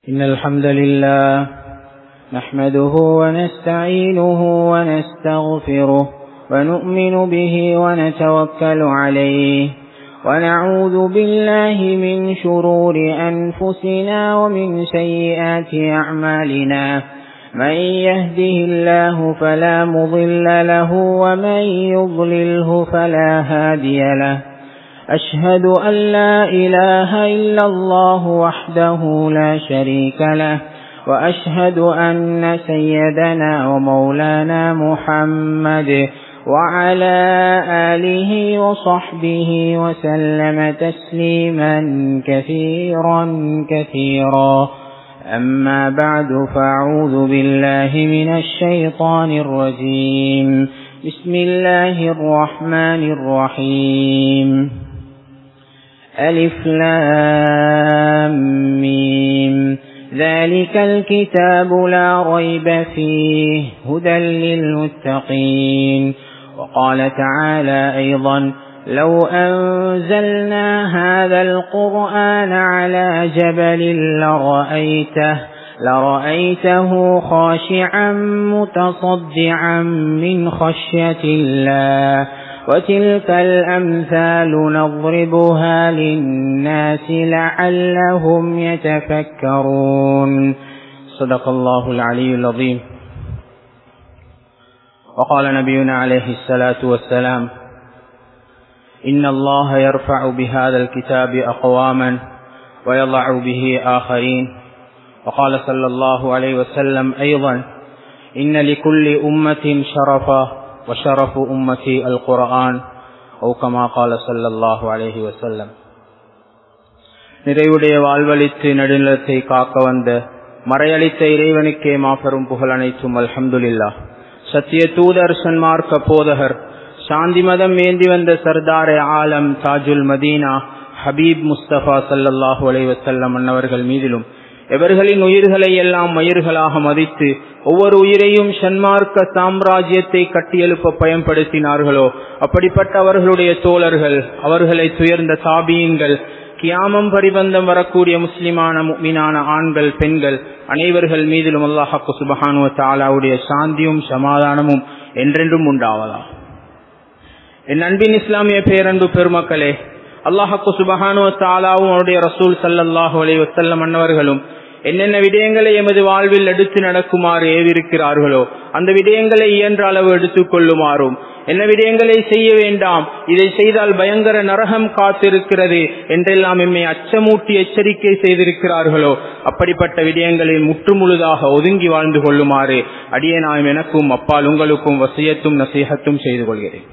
إن الحمد لله نحمده ونستعينه ونستغفره ونؤمن به ونتوكل عليه ونعوذ بالله من شرور أنفسنا ومن سيئات أعمالنا من يهده الله فلا مضل له ومن يضلله فلا هادي له أشهد أن لا إله إلا الله وحده لا شريك له وأشهد أن سيدنا ومولانا محمد وعلى آله وصحبه وسلم تسليما كثيرا كثيرا أما بعد فأعوذ بالله من الشيطان الرجيم بسم الله الرحمن الرحيم ألف لام ميم ذلك الكتاب لا ريب فيه هدى للمتقين وقال تعالى أيضا لو أنزلنا هذا القرآن على جبل لرأيته لرأيته خاشعا متصدعا من خشية الله وتلك الأمثال نضربها للناس لعلهم يتفكرون صدق الله العلي العظيم وقال نبينا عليه الصلاة والسلام إن الله يرفع بهذا الكتاب أقواما ويضع به آخرين وقال صلى الله عليه وسلم أيضا إن لكل أمة شرفا وشرف أمتي القرآن أو كما قال صلى الله عليه وسلم நிறைவுடைய வாழ்வழித்து நடுநிலத்தை காக்க வந்த மறையளித்த இறைவனுக்கே மாபெரும் புகழ் அனைத்தும் அல்ஹம்துலில்லா சத்திய தூதர் சன்மார்க்க போதகர் சாந்தி மதம் ஏந்தி வந்த சர்தாரே ஆலம் தாஜுல் மதீனா ஹபீப் முஸ்தபா சல்லல்லாஹு அலைவசல்லம் அன்னவர்கள் மீதிலும் எவர்களின் உயிர்களை எல்லாம் மயிர்களாக மதித்து ஒவ்வொரு உயிரையும் சன்மார்க்க சாம்ராஜ்யத்தை கட்டியெழுப்ப பயன்படுத்தினார்களோ அப்படிப்பட்ட அவர்களுடைய தோழர்கள் அவர்களை துயர்ந்த தாபியங்கள் கியாமம் பரிபந்தம் வரக்கூடிய முஸ்லிமான மீனான ஆண்கள் பெண்கள் அனைவர்கள் மீதிலும் அல்லாஹாக்கு சுபஹானுவ தாலாவுடைய சாந்தியும் சமாதானமும் என்றென்றும் உண்டாவதா என் அன்பின் இஸ்லாமிய பேரன்பு பெருமக்களே அல்லாஹாக்கு சுபஹானுவ தாலாவும் அவருடைய ரசூல் சல்லல்லாஹு அலை வசல்லம் அன்னவர்களும் என்னென்ன விடயங்களை எமது வாழ்வில் எடுத்து நடக்குமாறு ஏவிருக்கிறார்களோ அந்த விடயங்களை இயன்ற அளவு எடுத்துக் கொள்ளுமாறும் என்ன விடயங்களை செய்ய வேண்டாம் இதை செய்தால் பயங்கர நரகம் காத்திருக்கிறது என்றெல்லாம் எம்மை அச்சமூட்டி எச்சரிக்கை செய்திருக்கிறார்களோ அப்படிப்பட்ட விடயங்களில் முற்றுமுழுதாக ஒதுங்கி வாழ்ந்து கொள்ளுமாறு அடியேனாயும் எனக்கும் அப்பால் உங்களுக்கும் வசியத்தும் நசீகத்தும் செய்து கொள்கிறேன்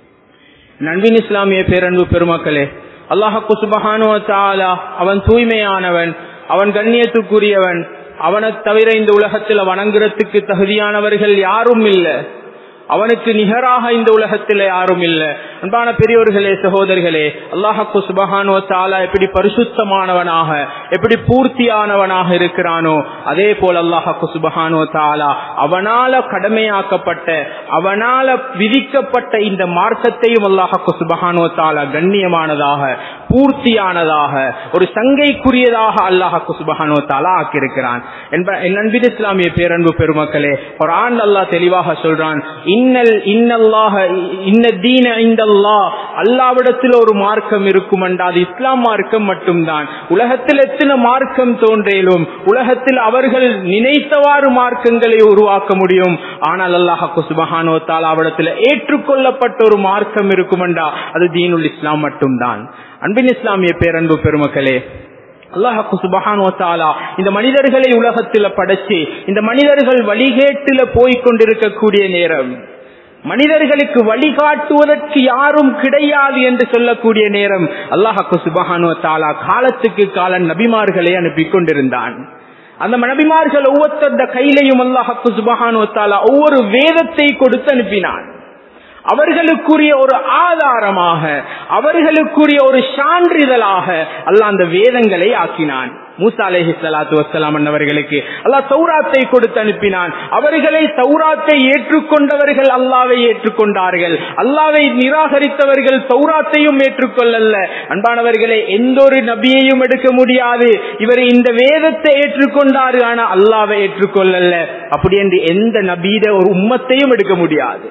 நண்பின் இஸ்லாமிய பேரன்பு பெருமக்களே அல்லாஹு சுபஹானு தாலா அவன் தூய்மையானவன் அவன் கண்ணியத்துக்குரியவன் அவனை தவிர இந்த உலகத்தில் வணங்குறதுக்கு தகுதியானவர்கள் யாரும் இல்லை அவனுக்கு நிகராக இந்த உலகத்தில் யாரும் இல்லை அன்பான பெரியோர்களே சகோதரிகளே அல்லாஹக்கு சுபஹானோ தாலா எப்படி பரிசுத்தமானவனாக எப்படி பூர்த்தியானவனாக இருக்கிறானோ அதே போல் அல்லாஹக்கு சுபஹானோ தாலா அவனால கடமையாக்கப்பட்ட அவனால விதிக்கப்பட்ட இந்த மார்க்கத்தையும் அல்லாஹக்கு சுபஹானோ தாலா கண்ணியமானதாக பூர்த்தியானதாக ஒரு சங்கைக்குரியதாக அல்லாஹக்கு சுபஹானோ தாலா ஆக்கியிருக்கிறான் என்ப என் அன்பின் இஸ்லாமிய பேரன்பு பெருமக்களே ஒரு ஆண்டு அல்லாஹ் தெளிவாக சொல்றான் இன்னல் இன்னல்லாக இன்ன தீன இந்தல்லா அல்லாவிடத்தில் ஒரு மார்க்கம் இருக்கும் அது இஸ்லாம் மார்க்கம் மட்டும்தான் உலகத்தில் எத்தனை மார்க்கம் தோன்றேலும் உலகத்தில் அவர்கள் நினைத்தவாறு மார்க்கங்களை உருவாக்க முடியும் ஆனால் அல்லாஹாக்கு சுபஹானோ தாலாவிடத்தில் ஏற்றுக்கொள்ளப்பட்ட ஒரு மார்க்கம் இருக்குமெண்டா அது தீனுல் இஸ்லாம் மட்டும்தான் அன்பின் இஸ்லாமிய பேரன்பு பெருமக்களே அல்லாஹாக்கு சுபஹானோ தாலா இந்த மனிதர்களை உலகத்தில் படைச்சு இந்த மனிதர்கள் வழிகேட்டில போய்கொண்டிருக்கக்கூடிய நேரம் மனிதர்களுக்கு வழிகாட்டுவதற்கு யாரும் கிடையாது என்று சொல்லக்கூடிய நேரம் அல்லாஹாக்கு சுபஹானோ தாலா காலத்துக்கு கால நபிமார்களை அனுப்பி கொண்டிருந்தான் அந்த நபிமார்கள் ஒவ்வொருத்த கையிலையும் அல்லாஹாக்கு சுபஹானோ தாலா ஒவ்வொரு வேதத்தை கொடுத்து அனுப்பினான் அவர்களுக்குரிய ஒரு ஆதாரமாக அவர்களுக்குரிய ஒரு சான்றிதழாக அல்ல அந்த வேதங்களை ஆக்கினான் மூசா அலேஹி சலாத்து வசலாம் அன்னவர்களுக்கு அல்லாஹ் சௌராத்தை கொடுத்து அனுப்பினான் அவர்களை சௌராத்தை ஏற்றுக்கொண்டவர்கள் அல்லாவை ஏற்றுக்கொண்டார்கள் அல்லாவை நிராகரித்தவர்கள் சௌராத்தையும் ஏற்றுக்கொள்ளல்ல அன்பானவர்களே எந்த ஒரு நபியையும் எடுக்க முடியாது இவர் இந்த வேதத்தை ஏற்றுக்கொண்டாரு ஆனா அல்லாவை ஏற்றுக்கொள்ளல அப்படி என்று எந்த நபீத ஒரு உம்மத்தையும் எடுக்க முடியாது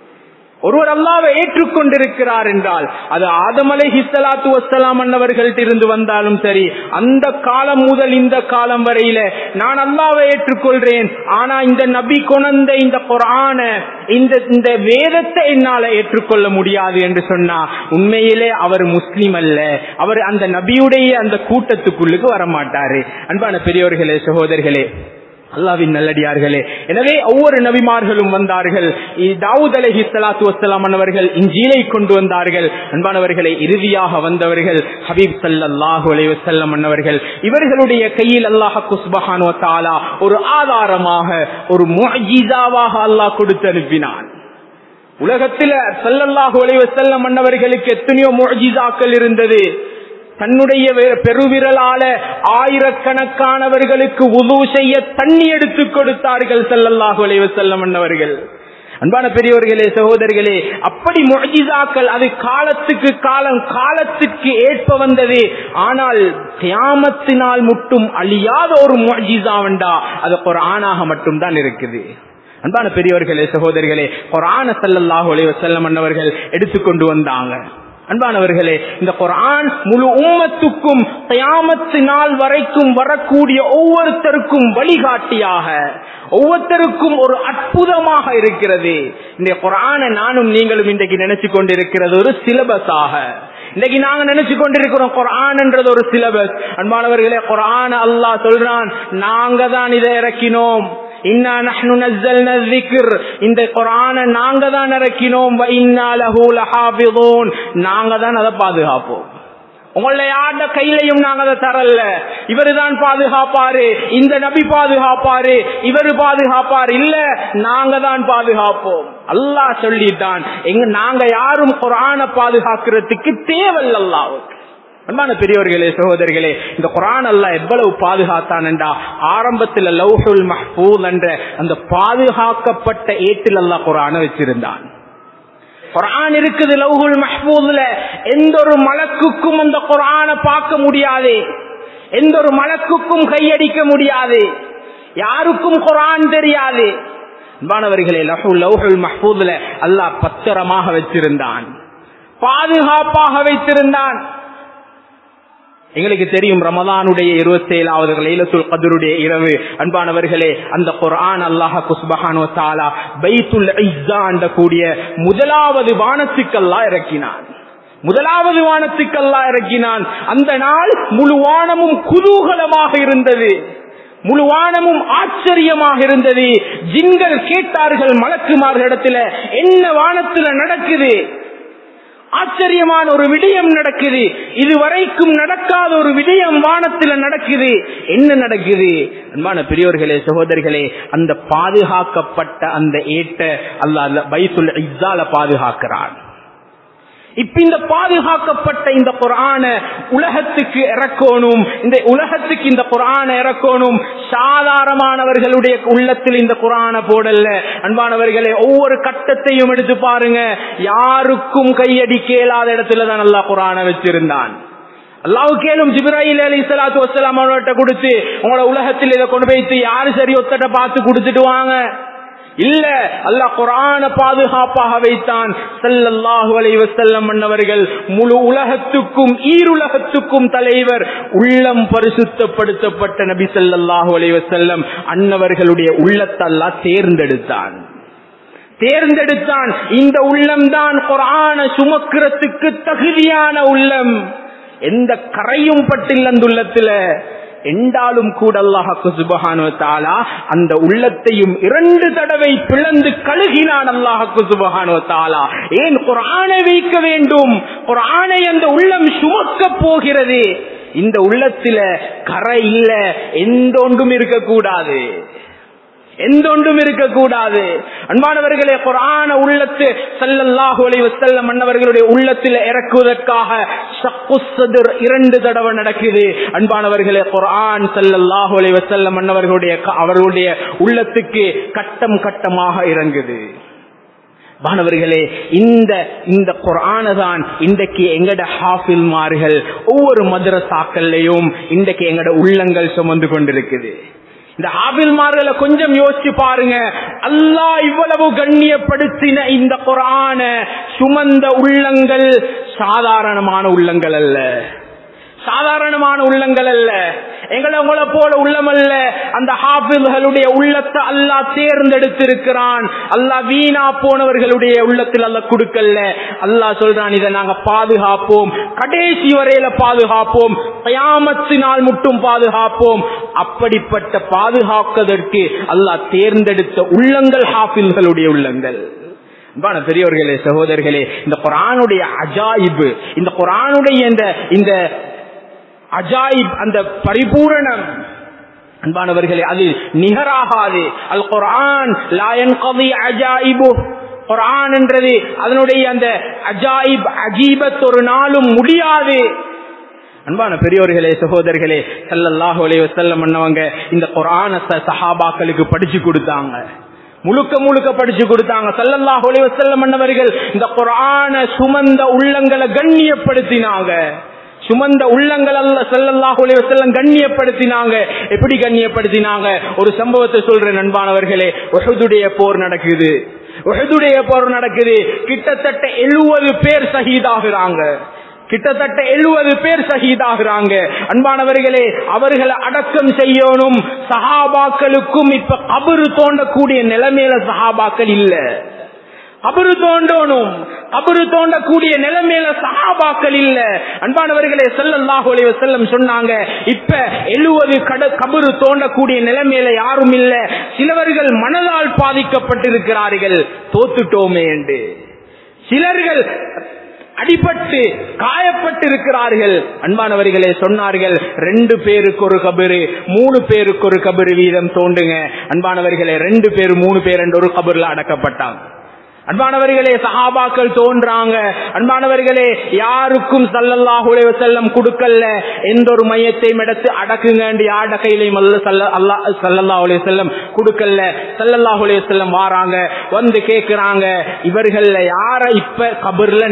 ஒருவர் அல்லாவை ஏற்றுக்கொண்டிருக்கிறார் என்றால் அது ஆதமலை ஹிஸ்லாத்து வசலாம் அன்னவர்கள்ட்ட இருந்து வந்தாலும் சரி அந்த காலம் முதல் இந்த காலம் வரையில நான் அல்லாவை ஏற்றுக்கொள்றேன் ஆனா இந்த நபி கொணந்த இந்த குரான இந்த இந்த வேதத்தை என்னால ஏற்றுக்கொள்ள முடியாது என்று சொன்னா உண்மையிலே அவர் முஸ்லிம் அல்ல அவர் அந்த நபியுடைய அந்த கூட்டத்துக்குள்ளுக்கு வரமாட்டாரு அன்பான பெரியோர்களே சகோதரர்களே அல்லாவின் நல்லடியார்களே எனவே ஒவ்வொரு நபிமார்களும் வந்தார்கள் தாவூத் அலஹி சலாத்து வசலாம் அவர்கள் இஞ்சீலை கொண்டு வந்தார்கள் அன்பானவர்களை இறுதியாக வந்தவர்கள் ஹபீப் சல்லாஹு அலைவசல்லம் அன்னவர்கள் இவர்களுடைய கையில் அல்லாஹ் குஸ்பஹான் தாலா ஒரு ஆதாரமாக ஒரு முஜிதாவாக அல்லாஹ் கொடுத்து அனுப்பினான் உலகத்தில் சல்லல்லாஹு அலைவசல்லம் அன்னவர்களுக்கு எத்தனையோ முஜிதாக்கள் இருந்தது தன்னுடைய பெருவிரலால ஆயிரக்கணக்கானவர்களுக்கு உது செய்ய தண்ணி எடுத்து கொடுத்தார்கள் செல்லல்லாஹு அலைவ செல்லம் அன்னவர்கள் அன்பான பெரியவர்களே சகோதரர்களே அப்படி முஜிதாக்கள் அது காலத்துக்கு காலம் காலத்துக்கு ஏற்ப வந்தது ஆனால் கியாமத்தினால் மட்டும் அழியாத ஒரு முஜிதாவண்டா அது ஒரு ஆணாக மட்டும்தான் இருக்குது அன்பான பெரியவர்களே சகோதரிகளே குரான சல்லல்லாஹு அலைவ செல்லம் அன்னவர்கள் எடுத்துக்கொண்டு வந்தாங்க அன்பானவர்களே இந்த குரான் முழு உம்மத்துக்கும் தயாமத்து நாள் வரைக்கும் வரக்கூடிய ஒவ்வொருத்தருக்கும் வழிகாட்டியாக ஒவ்வொருத்தருக்கும் ஒரு அற்புதமாக இருக்கிறது இந்த குரானை நானும் நீங்களும் இன்றைக்கு நினைச்சு கொண்டிருக்கிறது ஒரு சிலபஸாக இன்னைக்கு நாங்க நினைச்சு கொண்டிருக்கிறோம் குரான் என்றது ஒரு சிலபஸ் அன்பானவர்களே குரான் அல்லாஹ் சொல்றான் நாங்க தான் இதை இறக்கினோம் இந்த குரான நாங்க தான் இறக்கினோம் நாங்க தான் அதை பாதுகாப்போம் உங்களை யார்ட கையிலையும் நாங்க அதை தரல இவரு தான் பாதுகாப்பாரு இந்த நபி பாதுகாப்பாரு இவரு பாதுகாப்பாரு இல்ல நாங்க தான் பாதுகாப்போம் அல்லாஹ் சொல்லிட்டான் எங்க நாங்க யாரும் குரான பாதுகாக்கிறதுக்கு தேவல்ல அல்லாவுக்கு அன்பான பெரியவர்களே சகோதரிகளே இந்த குரான் அல்ல எவ்வளவு பாதுகாத்தான் என்றா ஆரம்பத்தில் லவ்ஹுல் மஹ்பூல் என்ற அந்த பாதுகாக்கப்பட்ட ஏட்டில் அல்லா குரான வச்சிருந்தான் குரான் இருக்குது லவ்ஹுல் மஹ்பூல்ல எந்த ஒரு மலக்குக்கும் அந்த குரான பார்க்க முடியாது எந்த ஒரு மலக்குக்கும் கையடிக்க முடியாது யாருக்கும் குரான் தெரியாது அன்பானவர்களே லஹு லவ்ஹுல் மஹ்பூல்ல அல்லாஹ் பத்திரமாக வச்சிருந்தான் பாதுகாப்பாக வைத்திருந்தான் எங்களுக்கு தெரியும் ரமதானுடைய இருபத்தி ஏழாவது லைலத்துல் கதருடைய இரவு அன்பானவர்களே அந்த குர்ஆன் அல்லாஹ் குஸ்பஹானோ தாலா பைத்துல் இஸ்ஸா கூடிய முதலாவது வானத்துக்கெல்லாம் இறக்கினான் முதலாவது வானத்துக்கெல்லாம் இறக்கினான் அந்த நாள் முழு வானமும் குதூகலமாக இருந்தது முழு வானமும் ஆச்சரியமாக இருந்தது ஜின்கள் கேட்டார்கள் மலக்குமார்களிடத்துல என்ன வானத்துல நடக்குது ஆச்சரியமான ஒரு விடயம் நடக்குது இதுவரைக்கும் நடக்காத ஒரு விடயம் வானத்தில் நடக்குது என்ன நடக்குது அன்பான பெரியோர்களே சகோதரிகளே அந்த பாதுகாக்கப்பட்ட அந்த ஏட்ட அல்ல பைத்துல் இஸ்ஸால பாதுகாக்கிறான் இப்ப இந்த பாதுகாக்கப்பட்ட இந்த குரான உலகத்துக்கு இறக்கணும் இந்த உலகத்துக்கு இந்த குரான இறக்கணும் சாதாரணமானவர்களுடைய உள்ளத்தில் இந்த குரான போடல அன்பானவர்களே ஒவ்வொரு கட்டத்தையும் எடுத்து பாருங்க யாருக்கும் கையடிக்க இயலாத இடத்துல தான் நல்லா குரான வச்சிருந்தான் அல்லாவு கேளும் ஜிப்ராஹில் அலி சலாத்து வசலாம் அவர்கிட்ட கொடுத்து உங்களோட உலகத்தில் இதை கொண்டு போயிட்டு யாரு சரி ஒத்தட்ட பார்த்து கொடுத்துட்டு வாங்க இல்ல அல்லாஹ் குரான பாதுகாப்பாக வைத்தான் சல்லல்லாஹு அலைஹி வஸல்லம் அன்னவர்கள் முழு உலகத்துக்கும் ஈருலகத்துக்கும் தலைவர் உள்ளம் பரிசுத்தப்படுத்தப்பட்ட நபி ஸல்லல்லாஹு அலைஹி வஸல்லம் அன்னவர்களுடைய உள்ளத்தை அல்லாஹ் தேர்ந்தெடுத்தான் தேர்ந்தெடுத்தான் இந்த உள்ளம்தான் குரான சுமக்கிறதுக்கு தகுதியான உள்ளம் எந்த கரையும் பட்டில் அந்த உள்ளத்துல என்றாலும் கூட அல்லாஹு சுபஹானு தாலா அந்த உள்ளத்தையும் இரண்டு தடவை பிளந்து கழுகினான் அல்லாஹு சுபஹானு தாலா ஏன் குரானை வைக்க வேண்டும் குரானை அந்த உள்ளம் சுமக்க போகிறது இந்த உள்ளத்தில கரை இல்ல எந்த ஒன்றும் இருக்கக்கூடாது எந்த ஒன்றும் இருக்கக்கூடாது அன்பானவர்களே குரான உள்ளத்து சல்லல்லாஹு அலைஹி வஸல்லம் அன்னவர்களுடைய உள்ளத்தில் இறக்குவதற்காக ஷக்குஸ்ஸதுர் இரண்டு தடவை நடக்குது அன்பானவர்களே குர்ஆன் சல்லல்லாஹு அலைஹி வஸல்லம் அன்னவர்களுடைய க- அவர்களுடைய உள்ளத்துக்கு கட்டம் கட்டமாக இறங்குது மாணவர்களே இந்த இந்த குரான தான் இன்றைக்கு எங்கட ஹாஃபில்மார்கள் ஒவ்வொரு மதரசாக்கள்லையும் இன்றைக்கு எங்கட உள்ளங்கள் சுமந்து கொண்டிருக்குது இந்த ஹாபில்மார்களை கொஞ்சம் யோசிச்சு பாருங்க அல்லாஹ் இவ்வளவு கண்ணியப்படுத்தின இந்த குரான சுமந்த உள்ளங்கள் சாதாரணமான உள்ளங்கள் அல்ல சாதாரணமான உள்ளங்கள் அல்ல எங்களை உங்களை போல உள்ளமல்ல அந்த ஹாபில்களுடைய உள்ளத்தை அல்லாஹ் தேர்ந்தெடுத்திருக்கிறான் அல்லாஹ் வீணா போனவர்களுடைய உள்ளத்தில் அல்ல கொடுக்கல அல்லாஹ் சொல்றான் இதை நாங்க பாதுகாப்போம் கடைசி வரையில பாதுகாப்போம் கயாமத்து நாள் மட்டும் பாதுகாப்போம் அப்படிப்பட்ட பாதுகாப்பதற்கு அல்லாஹ் தேர்ந்தெடுத்த உள்ளங்கள் ஹாபில்களுடைய உள்ளங்கள் அன்பான பெரியவர்களே சகோதரர்களே இந்த குரானுடைய அஜாயிபு இந்த குரானுடைய இந்த இந்த அஜாயிப் அந்த பரிபூரணம் அன்பானவர்களே அது நிகராகாது அல் குரான் லாயன் கவி அஜாயிபு குரான் என்றது அதனுடைய அந்த அஜாயிப் அஜீபத் ஒரு நாளும் முடியாது அன்பான பெரியோர்களே சகோதரர்களே ஸல்லல்லாஹு அலைஹி வஸல்லம் அண்ணவங்க இந்த குர்ஆன ச- சஹாபாக்களுக்கு படிச்சு கொடுத்தாங்க முழுக்க முழுக்க படிச்சு கொடுத்தாங்க ஸல்லல்லாஹு அலைஹி வஸல்லம் அண்ணவர்கள் இந்த குர்ஆன சுமந்த உள்ளங்களை கண்ணியப்படுத்தினாங்க சுமந்த உள்ளங்கள் அல்ல ஸல்லல்லாஹு அலைஹி வஸல்லம் கண்ணியப்படுத்தினாங்க எப்படி கண்ணியப்படுத்தினாங்க ஒரு சம்பவத்தை சொல்றேன் அன்பானவர்களே உஹதுடைய போர் நடக்குது உஹதுடைய போர் நடக்குது கிட்டத்தட்ட எழுபது பேர் ஷஹீதாகிறாங்க கிட்டத்தட்ட எழுபது பேர் ஷஹீதாகிறாங்க அன்பானவர்களே அவர்களை அடக்கம் செய்யணும் சஹாபாக்களுக்கும் இப்ப கபரு தோண்டக்கூடிய நிலைமையில சஹாபாக்கள் இல்ல கபரு தோண்டணும் கபரு தோண்டக்கூடிய நிலைமையில சஹாபாக்கள் இல்ல அன்பானவர்களே ஸல்லல்லாஹு அலைஹி வஸல்லம் சொன்னாங்க இப்ப எழுவது கட கபரு தோண்டக்கூடிய நிலைமையில யாரும் இல்ல சிலவர்கள் மனதால் பாதிக்கப்பட்டிருக்கிறார்கள் தோத்துட்டோமே என்று சிலர்கள் அடிபட்டு காயப்பட்டிருக்கிறார்கள் அன்பானவர்களே சொன்னார்கள் ரெண்டு பேருக்கு ஒரு கபரு மூணு பேருக்கு ஒரு கபரு வீதம் தோண்டுங்க அன்பானவர்களே ரெண்டு பேர் மூணு பேர் என்று ஒரு கபர்ல அடக்கப்பட்டாங்க அன்பானவர்களே சஹாபாக்கள் தோன்றாங்க அன்பானவர்களே யாருக்கும் சல்லல்லாஹு அலைஹி வஸல்லம் கொடுக்கல எந்த ஒரு மையத்தையும் எடுத்து அடக்குங்க யாட கையிலையும் அல்ல சல்ல அல்லாஹ் சல்லல்லாஹு அலைஹி வஸல்லம் கொடுக்கல சல்லல்லாஹு அலைஹி வஸல்லம் வாராங்க வந்து கேக்குறாங்க இவர்கள்ல யார இப்ப கபர்ல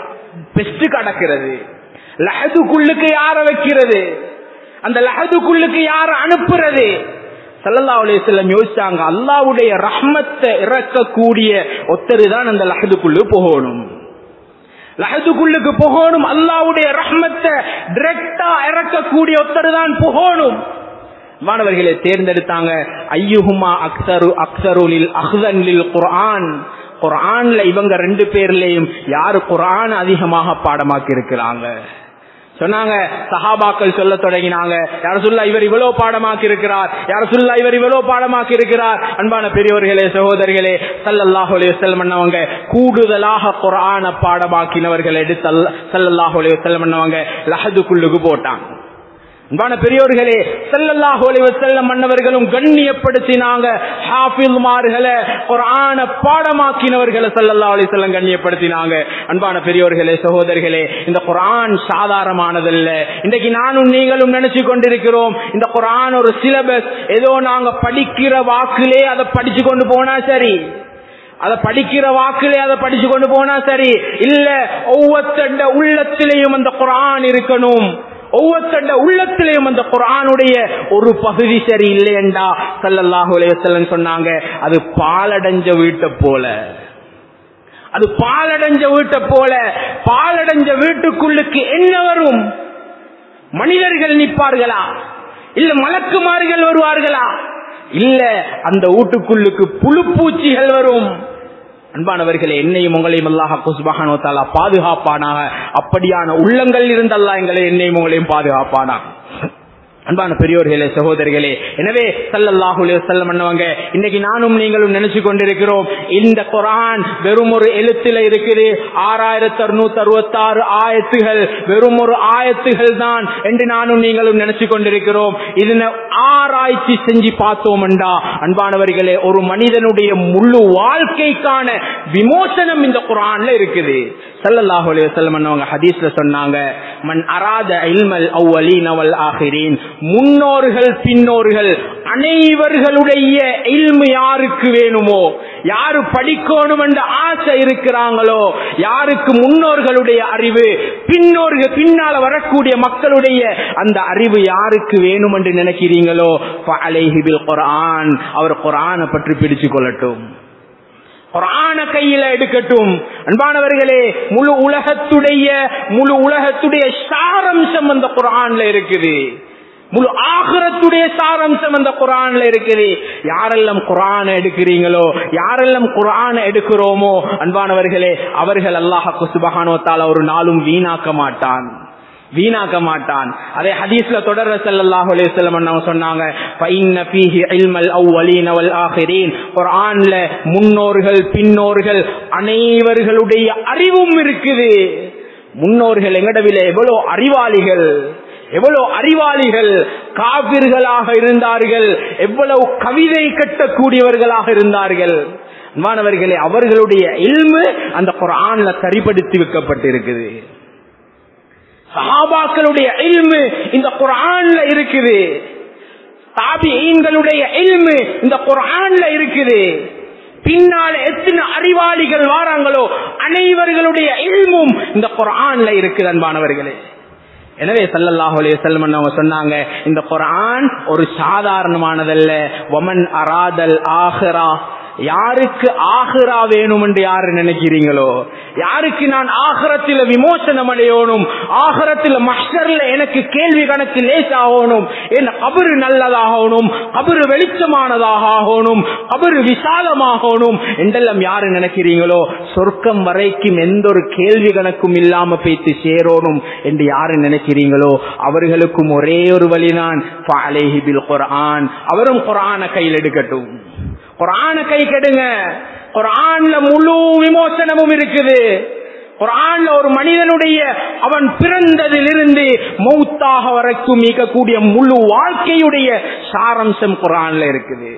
பெஸ்ட் கடக்கிறது லஹதுக்குள்ளுக்கு யார வைக்கிறது அந்த லஹதுக்குள்ளுக்கு யார அனுப்புறது சல்லல்லா அலையம் யோசிச்சாங்க அல்லாவுடைய ரஹ்மத்தை இறக்கக்கூடிய ஒத்தரு தான் அந்த லஹதுக்குள்ளு போகணும் லஹதுக்குள்ளுக்கு போகணும் அல்லாவுடைய ரஹ்மத்தை டிரெக்டா இறக்கக்கூடிய ஒத்தரு தான் போகணும் மாணவர்களை தேர்ந்தெடுத்தாங்க ஐயுஹுமா அக்சரு அக்சருலில் அஹ்தன்லில் குர்ஆன் குர்ஆன்ல இவங்க ரெண்டு பேர்லயும் யாரு குர்ஆன் அதிகமாக பாடமாக்கி இருக்கிறாங்க சொன்னாங்க சஹாபாக்கள் சொல்ல தொடங்கினாங்க யார சொல்ல இவர் இவ்வளவு பாடமாக்கி இருக்கிறார் யார சொல்ல இவர் இவ்வளவு பாடமாக்கி இருக்கிறார் அன்பான பெரியவர்களே சகோதரிகளே சல்லல்லாஹு அலைஹி வஸல்லம் பண்ணவங்க கூடுதலாக குர்ஆன பாடமாக்கினவர்கள் எடுத்து சல்லல்லாஹு அலைஹி வஸல்லம் பண்ணவங்க லஹதுக்குள்ளுக்கு போட்டாங்க அன்பான பெரியோர்களே ஸல்லல்லாஹு அலைஹி வஸல்லம் மன்னவர்களும் கண்ணியப்படுத்தினாங்க ஹாஃபில்மார்களை குர்ஆன பாடமாக்கினவர்களை ஸல்லல்லாஹு அலைஹி வஸல்லம் கண்ணியப்படுத்தினாங்க அன்பான பெரியோர்களே சகோதரிகளே இந்த குர்ஆன் சாதாரணமானதல்ல இன்றைக்கு நானும் நீங்களும் நினைச்சு கொண்டிருக்கிறோம் இந்த குர்ஆன் ஒரு சிலபஸ் ஏதோ நாங்க படிக்கிற வாக்கிலே அதை படிச்சு கொண்டு போனா சரி அதை படிக்கிற வாக்கிலே அதை படிச்சு கொண்டு போனா சரி இல்ல ஒவ்வொருத்தண்ட உள்ளத்திலேயும் அந்த குர்ஆன் இருக்கணும் ஒவ்வொருத்தண்ட உள்ளத்திலேயும் அந்த குரானுடைய ஒரு பகுதி சரி இல்லையண்டா சல்லல்லாஹு அலைஹி வஸல்லம் சொன்னாங்க அது பாலடைஞ்ச வீட்டை போல அது பாலடைஞ்ச வீட்டை போல பாலடைஞ்ச வீட்டுக்குள்ளுக்கு என்ன வரும் மனிதர்கள் நிற்பார்களா இல்ல மலக்குமார்கள் வருவார்களா இல்ல அந்த வீட்டுக்குள்ளுக்கு புழுப்பூச்சிகள் வரும் அன்பானவர்களே என்னையும் உங்களையும் அல்லாஹ் குஸ்பஹானோ தாலா பாதுகாப்பானாக அப்படியான உள்ளங்கள் இருந்தல்லா எங்களை என்னையும் உங்களையும் பாதுகாப்பானாக அன்பான பெரியோர்களே சகோதரிகளே எனவே சல்லல்லாஹு செல்லம் பண்ணவங்க இன்னைக்கு நானும் நீங்களும் நினைச்சு கொண்டிருக்கிறோம் இந்த குரான் வெறும் ஒரு எழுத்துல இருக்குது ஆறாயிரத்தி அறுநூத்தி அறுபத்தி ஆறு ஆயத்துகள் வெறும் ஒரு ஆயத்துகள் தான் என்று நானும் நீங்களும் நினைச்சு கொண்டிருக்கிறோம் இதனை ஆராய்ச்சி செஞ்சு பார்த்தோம்டா அன்பானவர்களே ஒரு மனிதனுடைய முழு வாழ்க்கைக்கான விமோசனம் இந்த குரான்ல இருக்குது சல்லல்லாஹு அலைஹி வஸல்லம் அவங்க ஹதீஸ்ல சொன்னாங்க மன் அராத இல்மல் அவ்வலீன் அவல் ஆகிரீன் முன்னோர்கள் பின்னோர்கள் அனைவர்களுடைய இல்மு யாருக்கு வேணுமோ யாரு படிக்கணும் என்ற ஆசை இருக்கிறாங்களோ யாருக்கு முன்னோர்களுடைய அறிவு பின்னோர்கள் பின்னால வரக்கூடிய மக்களுடைய அந்த அறிவு யாருக்கு வேணும் என்று நினைக்கிறீங்களோ அலைஹிபில் குரான் அவர் குரானை பற்றி பிடிச்சு கொள்ளட்டும் குரான கையில எடுக்கட்டும் அன்பானவர்களே முழு உலகத்துடைய முழு உலகத்துடைய சாரம்சம் அந்த குரான்ல இருக்குது முழு ஆகரத்துடைய சாரம்சம் அந்த குரான்ல இருக்குது யாரெல்லாம் குரான எடுக்கிறீங்களோ யாரெல்லாம் குரான எடுக்கிறோமோ அன்பானவர்களே அவர்கள் அல்லாஹு சுபகானோத்தால ஒரு நாளும் வீணாக்க மாட்டான் வீணாக்க மாட்டான் அதே ஹதீஸ்ல தொடர ஸல்லல்லாஹு அலைஹி வஸல்லம் அவங்க சொன்னாங்க ஃபைன்ன ஃபீஹி இல்மல் அவ்வலீன வல் ஆகிரீன் குர்ஆன்ல முன்னோர்கள் பின்னோர்கள் அனைவர்களுடைய அறிவும் இருக்குது முன்னோர்கள் எங்கடவில எவ்வளவு அறிவாளிகள் எவ்வளவு அறிவாளிகள் காவிர்களாக இருந்தார்கள் எவ்வளவு கவிதை கட்டக்கூடியவர்களாக இருந்தார்கள் மாணவர்களே அவர்களுடைய இல்மு அந்த குரான்ல சரிப்படுத்தி வைக்கப்பட்டிருக்குது சஹாபாக்களுடைய இல்மு இந்த குரான்ல இருக்குது தாபியீன்களுடைய இல்மு இந்த குரான்ல இருக்குது பின்னால எத்தனை அறிவாளிகள் வாராங்களோ அனைவர்களுடைய இல்மும் இந்த குரான்ல இருக்குது அன்பானவர்களே எனவே சல்லல்லாஹு அலைஹி வஸல்லம் அவங்க சொன்னாங்க இந்த குர்ஆன் ஒரு சாதாரணமானதல்ல வமன் அராதல் ஆஹிரா யாருக்கு ஆஹிரா வேணும் என்று யாரு நினைக்கிறீங்களோ யாருக்கு நான் ஆகரத்தில் விமோசனம் அடையணும் ஆகரத்தில் மஷர்ல எனக்கு கேள்வி கணக்கு லேசாகணும் என் கபரு நல்லதாகணும் கபரு வெளிச்சமானதாக ஆகணும் கபரு விசாலமாகணும் என்றெல்லாம் யாரு நினைக்கிறீங்களோ சொர்க்கம் வரைக்கும் எந்த ஒரு கேள்வி கணக்கும் இல்லாம பேத்து சேரணும் என்று யாரு நினைக்கிறீங்களோ அவர்களுக்கும் ஒரே ஒரு வழிதான் குரான் அவரும் குரான கையில் எடுக்கட்டும் குரான கை கெடுங்க குரான்ல முழு விமோசனமும் இருக்குது குரான்ல ஒரு மனிதனுடைய அவன் பிறந்ததிலிருந்து மௌத்தாக வரைக்கும் மீக்கக்கூடிய முழு வாழ்க்கையுடைய சாரம்சம் குரான்ல இருக்குது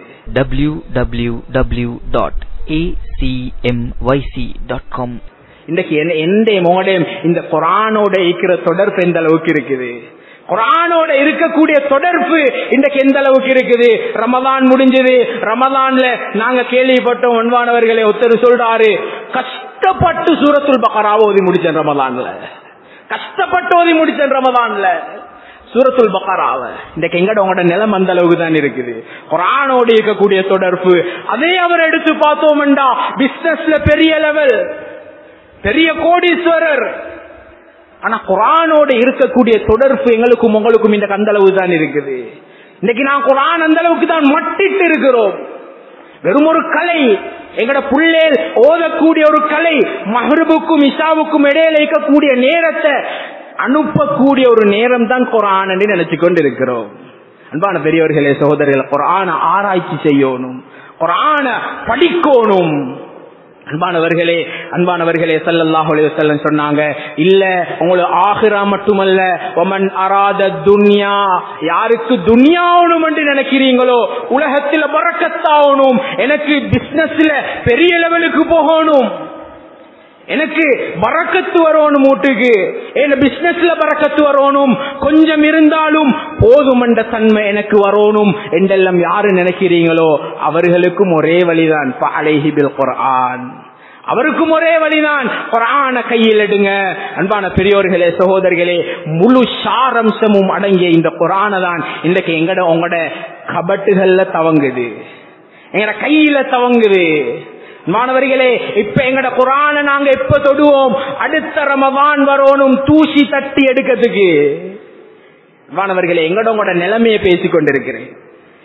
www.acmyc.com இன்றைக்கு எந்த மோடையும் இந்த குரானோட இருக்கிற தொடர்பு எந்த அளவுக்கு இருக்குது குரானோட இருக்கக்கூடிய தொடர்பு இன்றைக்கு எந்த அளவுக்கு இருக்குது ரமதான் முடிஞ்சது ரமதான்ல நாங்க கேள்விப்பட்டோம் ஒன்பானவர்களை ஒருத்தர் சொல்றாரு கஷ்டப்பட்டு சூரத்துல் பக்கராவை ஓதி முடிச்சேன் ரமதான்ல கஷ்டப்பட்டு ஓதி முடிச்சேன் ரமதான்ல சூரத்துல் பக்கராவ இன்றைக்கு எங்கட உங்களோட நிலம் அந்த அளவுக்கு தான் இருக்குது குரானோடு இருக்கக்கூடிய தொடர்பு அதே அவர் எடுத்து பார்த்தோம்டா பிசினஸ்ல பெரிய லெவல் பெரிய கோடீஸ்வரர் ஆனா குரானோட இருக்கக்கூடிய தொடர்பு எங்களுக்கும் உங்களுக்கும் இந்த கந்தளவு தான் இருக்குது இன்னைக்கு நான் குரான் அந்த அளவுக்கு தான் மட்டிட்டு இருக்கிறோம் வெறும் ஒரு கலை எங்கட புள்ளேல் ஓதக்கூடிய ஒரு கலை மஹருபுக்கும் இஷாவுக்கும் இடையில இருக்கக்கூடிய நேரத்தை அனுப்பக்கூடிய ஒரு நேரம் தான் குரான் என்று நினைச்சு கொண்டு இருக்கிறோம் அன்பான பெரியவர்களே சகோதரர்கள் குரான ஆராய்ச்சி செய்யணும் குரான படிக்கணும் அன்பானவர்களே அன்பானவர்களே சல்லல்லாஹு அலைஹி வஸல்லம் சொன்னாங்க இல்ல உங்களுக்கு ஆகிரா மட்டுமல்ல ஒமன் அராத துன்யா யாருக்கு துன்யாவணும் என்று நினைக்கிறீங்களோ உலகத்துல பறக்கத்தாகணும் எனக்கு பிசினஸ்ல பெரிய லெவலுக்கு போகணும் எனக்கு பறக்கத்து வரணும் வீட்டுக்கு என்ன பிசினஸ்ல பறக்கத்து வரணும் கொஞ்சம் இருந்தாலும் போதும் என்ற தன்மை எனக்கு வரணும் என்றெல்லாம் யாரு நினைக்கிறீங்களோ அவர்களுக்கும் ஒரே வழிதான் அலைஹிபில் குரான் அவருக்கும் ஒரே வழிதான் குரான கையில் எடுங்க அன்பான பெரியோர்களே சகோதரிகளே முழு சாரம்சமும் அடங்கிய இந்த குரான தான் இன்றைக்கு எங்கட உங்களோட கபட்டுகள்ல தவங்குது எங்கட கையில தவங்குது மாணவர்களே இப்ப எங்கட குரான நாங்க எப்ப தொடுவோம் அடுத்த ரமவான் வரணும் தூசி தட்டி எடுக்கிறதுக்கு மாணவர்களே எங்கட உங்களோட நிலைமையை பேசிக் கொண்டிருக்கிறேன்